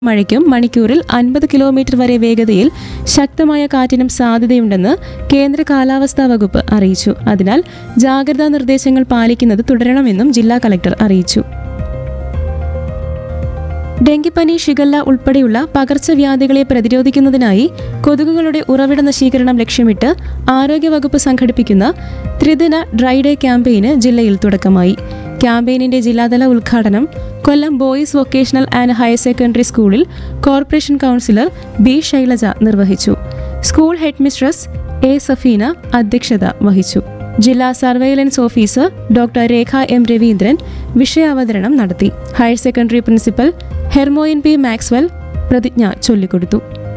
മഴയ്ക്കും മണിക്കൂറിൽ അൻപത് കിലോമീറ്റർ വരെ വേഗതയിൽ ശക്തമായ കാറ്റിനും സാധ്യതയുണ്ടെന്ന് കേന്ദ്ര കാലാവസ്ഥാ വകുപ്പ് അറിയിച്ചു അതിനാൽ ജാഗ്രതാ നിർദ്ദേശങ്ങൾ പാലിക്കുന്നത് തുടരണമെന്നും ജില്ലാ കലക്ടർ അറിയിച്ചു ഡെങ്കിപ്പനി ഷിഗല്ല ഉൾപ്പെടെയുള്ള പകർച്ചവ്യാധികളെ പ്രതിരോധിക്കുന്നതിനായി കൊതുകുകളുടെ ഉറവിട നശീകരണം ലക്ഷ്യമിട്ട് ആരോഗ്യവകുപ്പ് സംഘടിപ്പിക്കുന്ന ത്രിദിന ഡ്രൈ ഡേ ക്യാമ്പയിന് ജില്ലയിൽ തുടക്കമായി ക്യാമ്പയിനിന്റെ ജില്ലാതല ഉദ്ഘാടനം Kollam boys vocational and higher secondary സ്കൂളിൽ കോർപ്പറേഷൻ കൗൺസിലർ ബി ശൈലജ നിർവഹിച്ചു school headmistress A Safeena അധ്യക്ഷത വഹിച്ചു ജില്ലാ surveillance officer doctor Rekha M Raveendran വിഷയാവതരണം നടത്തി higher secondary principal Hermione P Maxwell പ്രതിജ്ഞ ചൊല്ലിക്കൊടുത്തു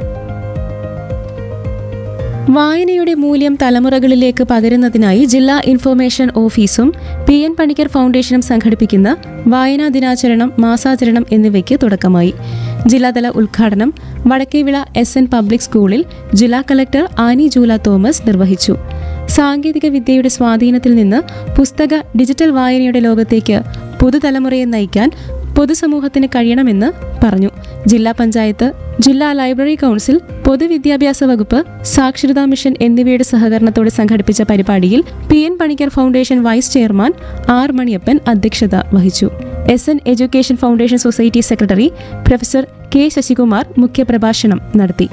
വായനയുടെ മൂല്യം തലമുറകളിലേക്ക് പകരുന്നതിനായി ജില്ലാ ഇൻഫർമേഷൻ ഓഫീസും പി എൻ പണിക്കർ ഫൗണ്ടേഷനും സംഘടിപ്പിക്കുന്ന വായനാ ദിനാചരണം മാസാചരണം എന്നിവയ്ക്ക് തുടക്കമായി ജില്ലാതല ഉദ്ഘാടനം വടക്കേവിള എസ് എൻ പബ്ലിക് സ്കൂളിൽ ജില്ലാ കലക്ടർ ആനി ജൂല തോമസ് നിർവഹിച്ചു സാങ്കേതിക വിദ്യയുടെ സ്വാധീനത്തിൽ നിന്ന് പുസ്തക ഡിജിറ്റൽ വായനയുടെ ലോകത്തേക്ക് പുതുതലമുറയെ നയിക്കാൻ പൊതുസമൂഹത്തിന് കഴിയണമെന്ന് പറഞ്ഞു ജില്ലാ പഞ്ചായത്ത് ജില്ലാ ലൈബ്രറി കൗൺസിൽ പൊതുവിദ്യാഭ്യാസ വകുപ്പ് സാക്ഷരതാ മിഷൻ എന്നിവയുടെ സഹകരണത്തോടെ സംഘടിപ്പിച്ച പരിപാടിയിൽ P N Panicker foundation vice chairman R Maniyappan അധ്യക്ഷത വഹിച്ചു S N education foundation society secretary professor K Sasikumar മുഖ്യപ്രഭാഷണം നടത്തി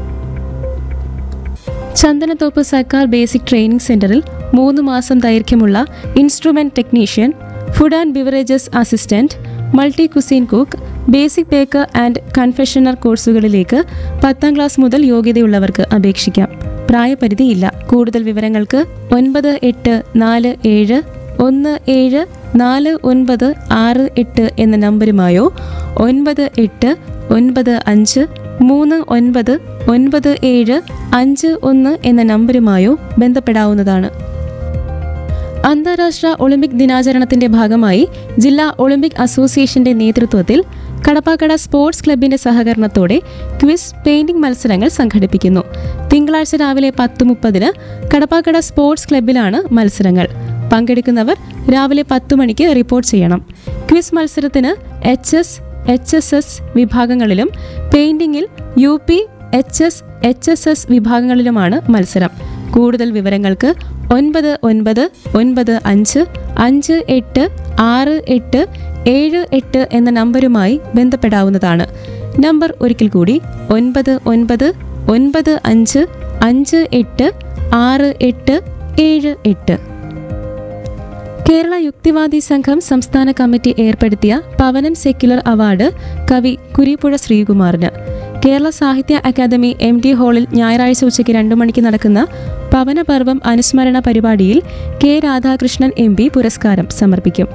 ചന്ദനത്തോപ്പ് സർക്കാർ ബേസിക് ട്രെയിനിംഗ് സെന്ററിൽ മൂന്ന് മാസം ദൈർഘ്യമുള്ള instrument technician food and beverages assistant multi cuisine cook basic baker and confectioner കോഴ്സുകളിലേക്ക് പത്താം ക്ലാസ് മുതൽ യോഗ്യതയുള്ളവർക്ക് അപേക്ഷിക്കാം പ്രായപരിധിയില്ല കൂടുതൽ വിവരങ്ങൾക്ക് ഒൻപത് എട്ട് നാല് ഏഴ് ഒന്ന് ഏഴ് നാല് ഒൻപത് ആറ് എട്ട് എന്ന നമ്പരുമായോ ഒൻപത് എട്ട് ഒൻപത് അഞ്ച് മൂന്ന് ഒൻപത് ഒൻപത് ഏഴ് അഞ്ച് ഒന്ന് എന്ന നമ്പരുമായോ ബന്ധപ്പെടാവുന്നതാണ് അന്താരാഷ്ട്ര ഒളിമ്പിക് ദിനാചരണത്തിന്റെ ഭാഗമായി ജില്ലാ ഒളിമ്പിക് അസോസിയേഷന്റെ നേതൃത്വത്തിൽ കടപ്പാക്കട സ്പോർട്സ് ക്ലബിന്റെ സഹകരണത്തോടെ ക്വിസ് പെയിന്റിംഗ് മത്സരങ്ങൾ സംഘടിപ്പിക്കുന്നു തിങ്കളാഴ്ച രാവിലെ പത്ത് മുപ്പതിന് കടപ്പാക്കട സ്പോർട്സ് ക്ലബിലാണ് മത്സരങ്ങൾ പങ്കെടുക്കുന്നവർ രാവിലെ പത്ത് മണിക്ക് റിപ്പോർട്ട് ചെയ്യണം ക്വിസ് മത്സരത്തിന് H S H S S വിഭാഗങ്ങളിലും പെയിന്റിംഗിൽ U P H S H S S വിഭാഗങ്ങളിലുമാണ് മത്സരം കൂടുതൽ വിവരങ്ങൾക്ക് ഒൻപത് ഒൻപത് ഒൻപത് അഞ്ച് അഞ്ച് എട്ട് ആറ് എട്ട് ഏഴ് എട്ട് എന്ന നമ്പരുമായി ബന്ധപ്പെടാവുന്നതാണ് നമ്പർ ഒരിക്കൽ കൂടി ഒൻപത് ഒൻപത് ഒൻപത് അഞ്ച് അഞ്ച് എട്ട് ആറ് എട്ട് ഏഴ് എട്ട് കേരള യുക്തിവാദി സംഘം സംസ്ഥാന കമ്മിറ്റി ഏർപ്പെടുത്തിയ പവനം സെക്യുലർ അവാർഡ് കവി കുരിപ്പുഴ ശ്രീകുമാറിന് കേരള സാഹിത്യ അക്കാദമി എം ടി ഹാളിൽ ഞായറാഴ്ച ഉച്ചയ്ക്ക് രണ്ടു മണിക്ക് നടക്കുന്ന പവനപർവം അനുസ്മരണ പരിപാടിയിൽ കെ രാധാകൃഷ്ണൻ എം പി പുരസ്കാരം സമർപ്പിക്കും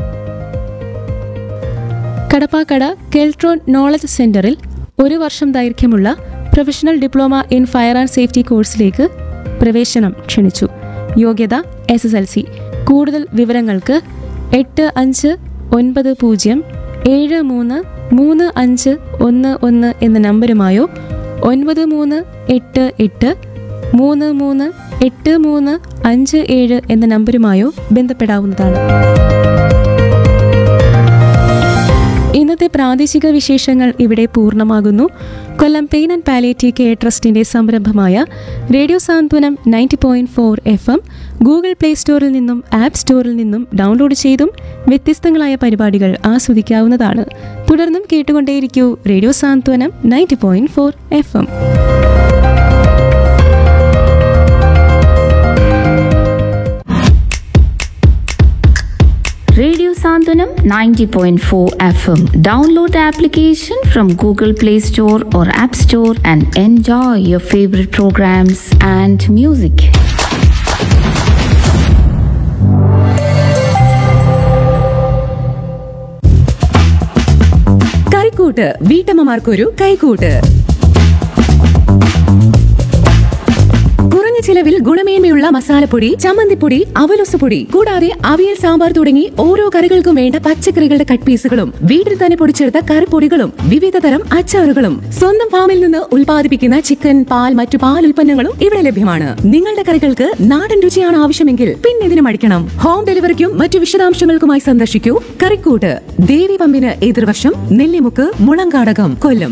കടപ്പാക്കട കെൽട്രോൺ നോളജ് സെന്ററിൽ ഒരു വർഷം ദൈർഘ്യമുള്ള professional diploma in fire and safety കോഴ്സിലേക്ക് പ്രവേശനം ക്ഷണിച്ചു യോഗ്യത എസ് എസ് എൽ സി കൂടുതൽ വിവരങ്ങൾക്ക് എട്ട് അഞ്ച് ഒൻപത് പൂജ്യം ഏഴ് മൂന്ന് മൂന്ന് അഞ്ച് ഒന്ന് ഒന്ന് എന്ന നമ്പരുമായോ ഒൻപത് മൂന്ന് എട്ട് എട്ട് മൂന്ന് മൂന്ന് എട്ട് മൂന്ന് അഞ്ച് ഏഴ് എന്ന നമ്പരുമായോ ബന്ധപ്പെടാവുന്നതാണ് ഇന്നത്തെ പ്രാദേശിക വിശേഷങ്ങൾ ഇവിടെ പൂർണ്ണമാകുന്നു Kollam pain and palliative care ട്രസ്റ്റിന്റെ സംരംഭമായ radio Santhwanam ninety point four F M Google Play സ്റ്റോറിൽ നിന്നും ആപ്പ് സ്റ്റോറിൽ നിന്നും ഡൗൺലോഡ് ചെയ്തും വ്യത്യസ്തങ്ങളായ പരിപാടികൾ ആസ്വദിക്കാവുന്നതാണ് തുടർന്നും കേട്ടുകൊണ്ടേയിരിക്കൂ radio Santhwanam ninety point four F M Radio Sandhanam 90.4 FM. Download the application from Google Play Store or App Store and enjoy your favorite programs and music. കൈക്കൂട്ട് വീട്ടമ്മമാർക്കൊരു കൈക്കൂട്ട് കുറഞ്ഞ ചിലവിൽ ഗുണമേന്മയുള്ള മസാലപ്പൊടി ചമ്മന്തിപ്പൊടി അവലൊസുപൊടി കൂടാതെ അവിയൽ സാമ്പാർ തുടങ്ങി ഓരോ കറികൾക്കും വേണ്ട പച്ചക്കറികളുടെ കട്ട് പീസുകളും വീട്ടിൽ തന്നെ പൊടിച്ചെടുത്ത കറിപ്പൊടികളും വിവിധ തരം അച്ചാറുകളും സ്വന്തം ഫാമിൽ നിന്ന് ഉൽപ്പാദിപ്പിക്കുന്ന ചിക്കൻ പാൽ മറ്റു പാൽ ഉൽപ്പന്നങ്ങളും ഇവിടെ ലഭ്യമാണ് നിങ്ങളുടെ കറികൾക്ക് നാടൻ രുചിയാണ് ആവശ്യമെങ്കിൽ പിന്നെ ഇതിന് മടിക്കണം ഹോം ഡെലിവറിക്കും മറ്റു വിശദാംശങ്ങൾക്കുമായി സന്ദർശിക്കൂ കറിക്കൂട്ട് ദേവി പമ്പിന് എതിർവശം നെല്ലിമുക്ക് മുളങ്കാടകം കൊല്ലം